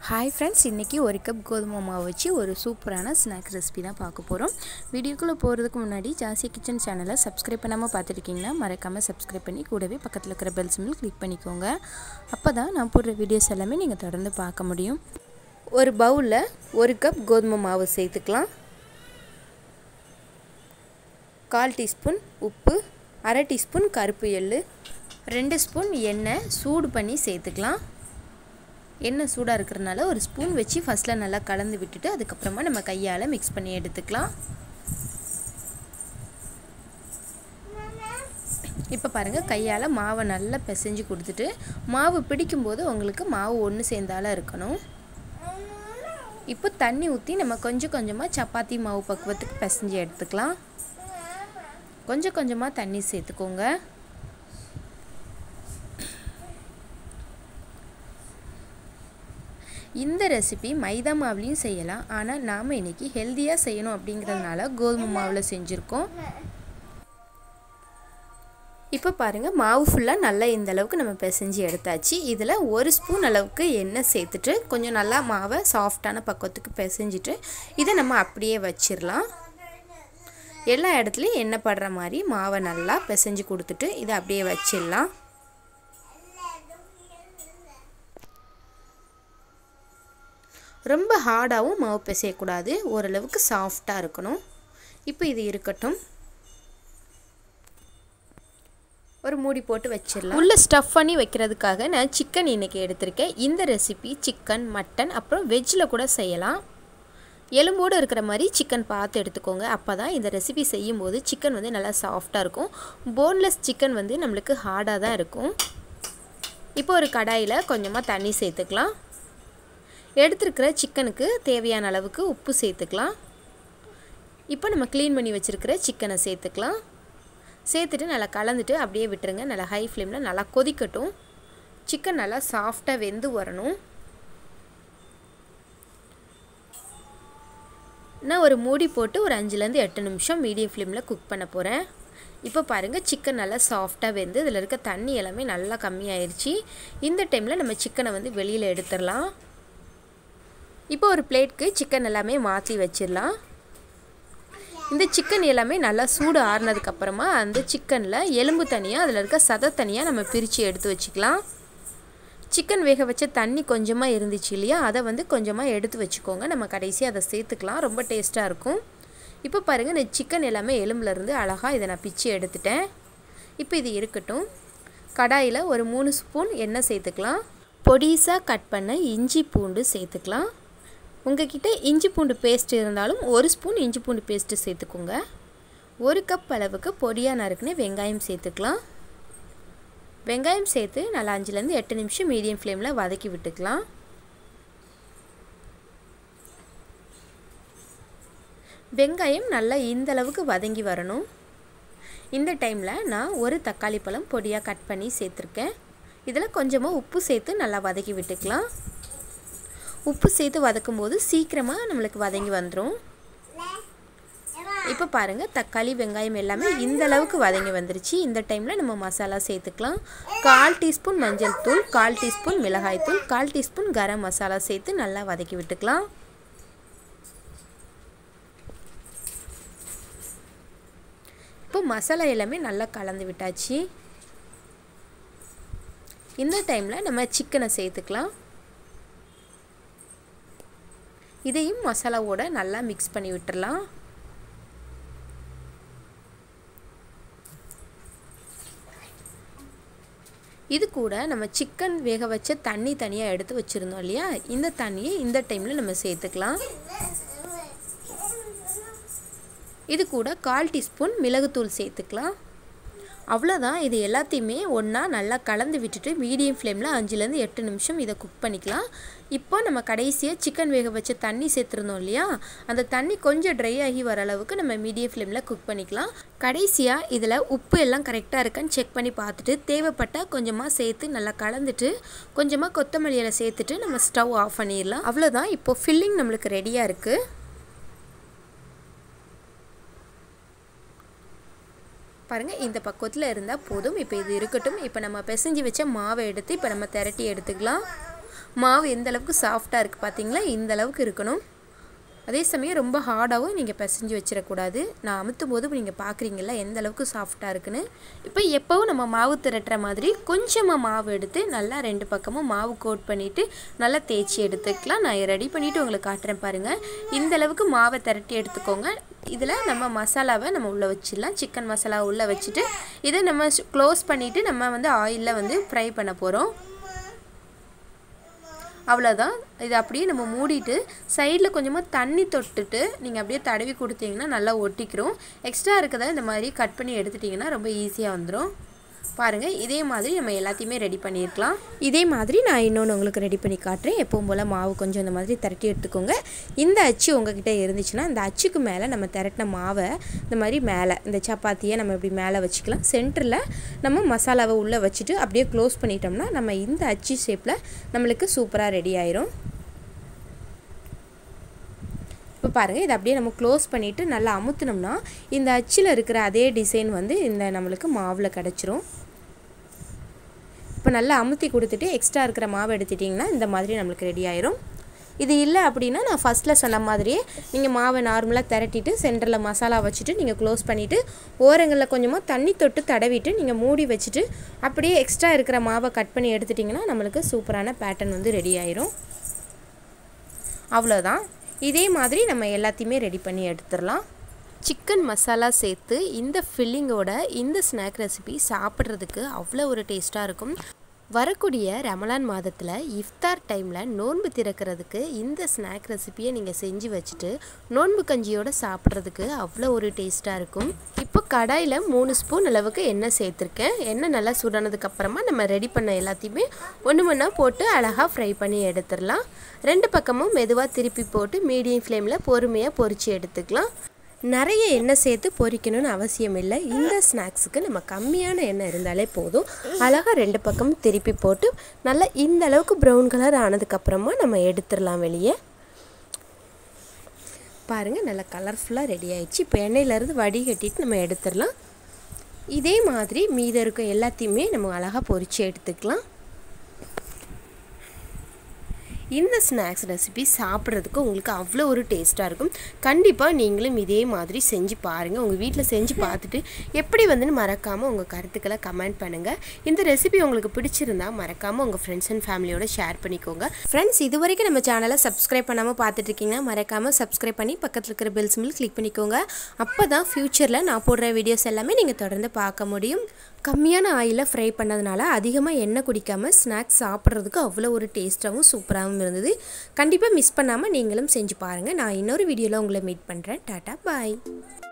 hi friends இன்றைக்கி ஒரு cup கோதுமை மாவு வச்சு ஒரு சூப்பரான ஸ்நாக் ரெசிபி தான் பார்க்க போகிறோம் வீடியோக்குள்ளே போகிறதுக்கு முன்னாடி ஜாசி கிச்சன் சேனலை சப்ஸ்கிரைப் பண்ணாமல் பார்த்துருக்கீங்கன்னா மறக்காமல் சப்ஸ்கிரைப் பண்ணி கூடவே பக்கத்தில் இருக்கிற பெல் சிம்பிள் கிளிக் பண்ணிக்கோங்க அப்போ தான் நான் போடுற வீடியோஸ் எல்லாமே நீங்கள் தொடர்ந்து பார்க்க முடியும் ஒரு பவுலில் ஒரு கப் கோதுமை மாவு சேர்த்துக்கலாம் கால் டீஸ்பூன் உப்பு அரை டீஸ்பூன் கருப்பு எள்ளு ரெண்டு ஸ்பூன் எண்ணெய் சூடு பண்ணி சேர்த்துக்கலாம் எண்ணெய் சூடாக இருக்கிறனால ஒரு ஸ்பூன் வச்சு ஃபஸ்ட்டில் நல்லா கலந்து விட்டுட்டு அதுக்கப்புறமா நம்ம கையால் மிக்ஸ் பண்ணி எடுத்துக்கலாம் இப்போ பாருங்கள் கையால் மாவை நல்லா பிசைஞ்சு கொடுத்துட்டு மாவு பிடிக்கும்போது உங்களுக்கு மாவு ஒன்று சேர்ந்தால இருக்கணும் இப்போ தண்ணி ஊற்றி நம்ம கொஞ்சம் கொஞ்சமாக சப்பாத்தி மாவு பக்குவத்துக்கு பிசைஞ்சு எடுத்துக்கலாம் கொஞ்சம் கொஞ்சமாக தண்ணி சேர்த்துக்கோங்க இந்த ரெசிபி மைதா மாவுலேயும் செய்யலாம் ஆனால் நாம் இன்றைக்கி ஹெல்த்தியாக செய்யணும் அப்படிங்கிறதுனால கோதுமை மாவில் செஞ்சுருக்கோம் இப்போ பாருங்கள் மாவு ஃபுல்லாக நல்லா இந்த அளவுக்கு நம்ம பிசைஞ்சு எடுத்தாச்சு இதில் ஒரு ஸ்பூன் அளவுக்கு எண்ணெய் சேர்த்துட்டு கொஞ்சம் நல்லா மாவை சாஃப்டான பக்கத்துக்கு பிசைஞ்சிட்டு இதை நம்ம அப்படியே வச்சிடலாம் எல்லா இடத்துலையும் எண்ணெய் படுற மாதிரி மாவை நல்லா பிசைஞ்சு கொடுத்துட்டு இதை அப்படியே வச்சிடலாம் ரொம்ப ஹார்டாகவும் மாவு பிசையக்கூடாது ஓரளவுக்கு சாஃப்டாக இருக்கணும் இப்போ இது இருக்கட்டும் ஒரு மூடி போட்டு வச்சிடலாம் உள்ளே ஸ்டஃப் பண்ணி வைக்கிறதுக்காக நான் சிக்கன் இன்றைக்கி எடுத்திருக்கேன் இந்த ரெசிபி சிக்கன் மட்டன் அப்புறம் வெஜ்ஜில் கூட செய்யலாம் எலும்போடு இருக்கிற மாதிரி சிக்கன் பார்த்து எடுத்துக்கோங்க அப்போ தான் இந்த ரெசிபி செய்யும்போது சிக்கன் வந்து நல்லா சாஃப்டாக இருக்கும் போன்லெஸ் சிக்கன் வந்து நம்மளுக்கு ஹார்டாக தான் இருக்கும் இப்போ ஒரு கடாயில் கொஞ்சமாக தண்ணி சேர்த்துக்கலாம் எடுத்துருக்கிற சிக்கனுக்கு தேவையான அளவுக்கு உப்பு சேர்த்துக்கலாம் இப்போ நம்ம க்ளீன் பண்ணி வச்சுருக்கிற சிக்கனை சேர்த்துக்கலாம் சேர்த்துட்டு நல்லா கலந்துட்டு அப்படியே விட்டுருங்க நல்லா ஹை ஃப்ளேமில் நல்லா கொதிக்கட்டும் சிக்கன் நல்லா சாஃப்டாக வெந்து வரணும் நான் ஒரு மூடி போட்டு ஒரு அஞ்சுலேருந்து எட்டு நிமிஷம் மீடியம் ஃப்ளேமில் குக் பண்ண போகிறேன் இப்போ பாருங்கள் சிக்கன் நல்லா சாஃப்டாக வெந்து இதில் இருக்க தண்ணி எல்லாமே நல்லா கம்மியாயிருச்சு இந்த டைமில் நம்ம சிக்கனை வந்து வெளியில் எடுத்துடலாம் இப்போ ஒரு பிளேட்க்கு சிக்கன் எல்லாமே மாற்றி வச்சிடலாம் இந்த சிக்கன் எல்லாமே நல்லா சூடு ஆறுனதுக்கப்புறமா அந்த சிக்கனில் எலும்பு தனியாக அதில் இருக்க சதை தனியாக நம்ம பிரித்து எடுத்து வச்சுக்கலாம் சிக்கன் வேக வச்ச தண்ணி கொஞ்சமாக இருந்துச்சு இல்லையா அதை வந்து கொஞ்சமாக எடுத்து வச்சுக்கோங்க நம்ம கடைசி அதை சேர்த்துக்கலாம் ரொம்ப டேஸ்ட்டாக இருக்கும் இப்போ பாருங்கள் இந்த சிக்கன் எல்லாமே எலும்புலேருந்து அழகாக இதை நான் பிச்சு எடுத்துட்டேன் இப்போ இது இருக்கட்டும் கடாயில் ஒரு மூணு ஸ்பூன் எண்ணெய் சேர்த்துக்கலாம் பொடிசாக கட் பண்ண இஞ்சி பூண்டு சேர்த்துக்கலாம் உங்ககிட்ட இஞ்சி பூண்டு பேஸ்ட் இருந்தாலும் ஒரு ஸ்பூன் இஞ்சி பூண்டு பேஸ்ட்டு சேர்த்துக்கோங்க ஒரு கப் அளவுக்கு பொடியாக நறுக்குன்னு வெங்காயம் சேர்த்துக்கலாம் வெங்காயம் சேர்த்து நல்லா அஞ்சுலேருந்து எட்டு நிமிஷம் மீடியம் ஃப்ளேமில் வதக்கி விட்டுக்கலாம் வெங்காயம் நல்லா இந்த அளவுக்கு வதங்கி வரணும் இந்த டைமில் நான் ஒரு தக்காளி பழம் பொடியாக கட் பண்ணி சேர்த்துருக்கேன் இதில் கொஞ்சமாக உப்பு சேர்த்து நல்லா வதக்கி விட்டுக்கலாம் உப்பு சேர்த்து வதக்கும் போது சீக்கிரமாக நம்மளுக்கு வதங்கி வந்துடும் இப்போ பாருங்கள் தக்காளி வெங்காயம் எல்லாமே இந்த அளவுக்கு வதங்கி வந்துருச்சு இந்த டைமில் நம்ம மசாலா சேர்த்துக்கலாம் கால் டீஸ்பூன் மஞ்சள் தூள் கால் டீஸ்பூன் மிளகாய் தூள் கால் டீஸ்பூன் கரம் மசாலா சேர்த்து நல்லா வதக்கி விட்டுக்கலாம் இப்போ மசாலா எல்லாமே நல்லா கலந்து விட்டாச்சு இந்த டைமில் நம்ம சிக்கனை சேர்த்துக்கலாம் இதையும் மசாலாவோட நல்லா மிக்ஸ் பண்ணி விட்டுடலாம் இது கூட நம்ம சிக்கன் வேக வச்ச தண்ணி தனியாக எடுத்து வச்சுருந்தோம் இல்லையா இந்த தண்ணியை இந்த டைமில் நம்ம சேர்த்துக்கலாம் இது கூட கால் டீஸ்பூன் மிளகுத்தூள் சேர்த்துக்கலாம் அவ்வளோதான் இது எல்லாத்தையுமே ஒன்றா நல்லா கலந்து விட்டுட்டு மீடியம் ஃப்ளேமில் அஞ்சுலேருந்து எட்டு நிமிஷம் இதை குக் பண்ணிக்கலாம் இப்போ நம்ம கடைசியாக சிக்கன் வேக வச்ச தண்ணி சேர்த்துருந்தோம் இல்லையா அந்த தண்ணி கொஞ்சம் ட்ரை ஆகி வர அளவுக்கு நம்ம மீடியம் ஃப்ளேமில் குக் பண்ணிக்கலாம் கடைசியாக இதில் உப்பு எல்லாம் கரெக்டாக இருக்கான்னு செக் பண்ணி பார்த்துட்டு தேவைப்பட்டால் கொஞ்சமாக சேர்த்து நல்லா கலந்துட்டு கொஞ்சமாக கொத்தமல்லி இலை சேர்த்துட்டு நம்ம ஸ்டவ் ஆஃப் பண்ணிடலாம் அவ்வளோதான் இப்போது ஃபில்லிங் நம்மளுக்கு ரெடியாக இருக்குது பாருங்கள் இந்த பக்கத்தில் இருந்தால் போதும் இப்போ இது இருக்கட்டும் இப்போ நம்ம பிசைஞ்சு வச்ச மாவை எடுத்து இப்போ நம்ம திரட்டி எடுத்துக்கலாம் மாவு எந்த அளவுக்கு சாஃப்டாக இருக்குது பார்த்தீங்களா இந்த அளவுக்கு இருக்கணும் அதே சமயம் ரொம்ப ஹார்டாகவும் நீங்கள் பிசைஞ்சு வச்சிடக்கூடாது நான் அமுத்தும் போது நீங்கள் பார்க்குறீங்களா எந்த அளவுக்கு சாஃப்டாக இருக்குன்னு இப்போ எப்போவும் நம்ம மாவு திரட்டுற மாதிரி கொஞ்சமாக மாவு எடுத்து நல்லா ரெண்டு பக்கமும் மாவு கோட் பண்ணிவிட்டு நல்லா தேய்ச்சி எடுத்துக்கலாம் நான் ரெடி பண்ணிவிட்டு உங்களுக்கு காட்டுறேன் பாருங்கள் இந்த அளவுக்கு மாவை திரட்டி எடுத்துக்கோங்க இதில் நம்ம மசாலாவை நம்ம உள்ளே வச்சிடலாம் சிக்கன் மசாலா உள்ளே வச்சுட்டு இதை நம்ம க்ளோஸ் பண்ணிவிட்டு நம்ம வந்து ஆயிலில் வந்து ஃப்ரை பண்ண போகிறோம் அவ்வளோதான் இதை அப்படியே நம்ம மூடிட்டு சைடில் கொஞ்சமாக தண்ணி தொட்டுட்டு நீங்கள் அப்படியே தடவி கொடுத்தீங்கன்னா நல்லா ஒட்டிக்கிறோம் எக்ஸ்ட்ரா இருக்கிறத இந்த மாதிரி கட் பண்ணி எடுத்துட்டிங்கன்னா ரொம்ப ஈஸியாக வந்துடும் பாருங்கள் இதே மாதிரி நம்ம எல்லாத்தையுமே ரெடி பண்ணியிருக்கலாம் இதே மாதிரி நான் இன்னொன்று உங்களுக்கு ரெடி பண்ணி காட்டுறேன் எப்பவும் போல் மாவு கொஞ்சம் இந்த மாதிரி திரட்டி எடுத்துக்கோங்க இந்த அச்சு உங்ககிட்ட இருந்துச்சுன்னா இந்த அச்சுக்கு மேலே நம்ம திரட்டின மாவை இந்த மாதிரி மேலே இந்த சப்பாத்தியை நம்ம இப்படி மேலே வச்சுக்கலாம் சென்டரில் நம்ம மசாலாவை உள்ளே வச்சுட்டு அப்படியே க்ளோஸ் பண்ணிட்டோம்னா நம்ம இந்த அச்சு ஷேப்பில் நம்மளுக்கு சூப்பராக ரெடி ஆயிரும் இப்போ பாருங்கள் இதை அப்படியே நம்ம க்ளோஸ் பண்ணிவிட்டு நல்லா அமுத்துனோம்னா இந்த அச்சில் இருக்கிற அதே டிசைன் வந்து இந்த நம்மளுக்கு மாவில் கிடச்சிரும் இப்போ நல்லா அமுத்தி கொடுத்துட்டு எக்ஸ்ட்ரா இருக்கிற மாவு எடுத்துட்டிங்கன்னா இந்த மாதிரி நம்மளுக்கு ரெடி ஆயிரும் இது இல்லை அப்படின்னா நான் ஃபஸ்ட்டில் சொன்ன மாதிரியே நீங்கள் மாவை நார்மலாக திரட்டிட்டு சென்டரில் மசாலா வச்சுட்டு நீங்கள் க்ளோஸ் பண்ணிவிட்டு ஓரங்களில் கொஞ்சமாக தண்ணி தொட்டு தடவிட்டு நீங்கள் மூடி வச்சுட்டு அப்படியே எக்ஸ்ட்ரா இருக்கிற மாவை கட் பண்ணி எடுத்துட்டிங்கன்னா நம்மளுக்கு சூப்பரான பேட்டர்ன் வந்து ரெடி ஆயிரும் அவ்வளோதான் இதே மாதிரி நம்ம எல்லாத்தையுமே ரெடி பண்ணி எடுத்துடலாம் சிக்கன் மசாலா சேர்த்து இந்த ஃபில்லிங்கோட இந்த ஸ்நாக் ரெசிபி சாப்பிட்றதுக்கு அவ்வளோ ஒரு டேஸ்ட்டாக இருக்கும் வரக்கூடிய ரமலான் மாதத்தில் இஃப்தார் டைமில் நோன்பு திறக்கிறதுக்கு இந்த ஸ்நாக் ரெசிப்பியை நீங்கள் செஞ்சு வச்சுட்டு நோன்பு கஞ்சியோடு சாப்பிட்றதுக்கு அவ்வளோ ஒரு டேஸ்ட்டாக இருக்கும் இப்போ கடாயில் மூணு ஸ்பூன் அளவுக்கு எண்ணெய் சேர்த்துருக்கேன் எண்ணெய் நல்லா சுடானதுக்கப்புறமா நம்ம ரெடி பண்ண எல்லாத்தையுமே ஒன்று ஒன்றா போட்டு அழகாக ஃப்ரை பண்ணி எடுத்துடலாம் ரெண்டு பக்கமும் மெதுவாக திருப்பி போட்டு மீடியம் ஃப்ளேமில் பொறுமையாக பொரித்து எடுத்துக்கலாம் நிறைய எண்ணெய் சேர்த்து பொரிக்கணும்னு அவசியம் இல்லை இந்த ஸ்நாக்ஸுக்கு நம்ம கம்மியான எண்ணெய் இருந்தாலே போதும் அழகாக ரெண்டு பக்கமும் திருப்பி போட்டு நல்லா இந்த அளவுக்கு ப்ரௌன் கலர் ஆனதுக்கப்புறமா நம்ம எடுத்துடலாம் வெளியே பாருங்கள் நல்லா கலர்ஃபுல்லாக ரெடி ஆயிடுச்சு இப்போ எண்ணெயிலேருந்து வடிகட்டிட்டு நம்ம எடுத்துடலாம் இதே மாதிரி மீதம் இருக்க எல்லாத்தையுமே நம்ம அழகாக பொரித்து எடுத்துக்கலாம் இந்த ஸ்நாக்ஸ் ரெசிபி சாப்பிட்றதுக்கு உங்களுக்கு அவ்வளோ ஒரு டேஸ்ட்டாக இருக்கும் கண்டிப்பாக நீங்களும் இதே மாதிரி செஞ்சு பாருங்கள் உங்கள் வீட்டில் செஞ்சு பார்த்துட்டு எப்படி வந்துன்னு மறக்காமல் உங்கள் கருத்துக்களை கமெண்ட் பண்ணுங்கள் இந்த ரெசிபி உங்களுக்கு பிடிச்சிருந்தா மறக்காமல் உங்கள் ஃப்ரெண்ட்ஸ் அண்ட் ஃபேமிலியோட ஷேர் பண்ணிக்கோங்க ஃப்ரெண்ட்ஸ் இது வரைக்கும் நம்ம சேனலை சப்ஸ்கிரைப் பண்ணாமல் பார்த்துட்டு இருக்கீங்கன்னா மறக்காமல் சப்ஸ்கிரைப் பண்ணி பக்கத்தில் இருக்கிற பெல் சிம்பிள் கிளிக் பண்ணிக்கோங்க அப்போ தான் ஃப்யூச்சரில் நான் போடுற வீடியோஸ் எல்லாமே நீங்கள் தொடர்ந்து பார்க்க முடியும் கம்மியான ஆயிலில் ஃப்ரை பண்ணதுனால அதிகமாக எண்ணெய் குடிக்காமல் ஸ்நாக்ஸ் சாப்பிட்றதுக்கு அவ்வளோ ஒரு டேஸ்ட்டாகவும் சூப்பராகவும் இருந்தது கண்டிப்பாக மிஸ் பண்ணாமல் நீங்களும் செஞ்சு பாருங்கள் நான் இன்னொரு வீடியோவில் உங்களை மீட் பண்ணுறேன் டாட்டா பாய்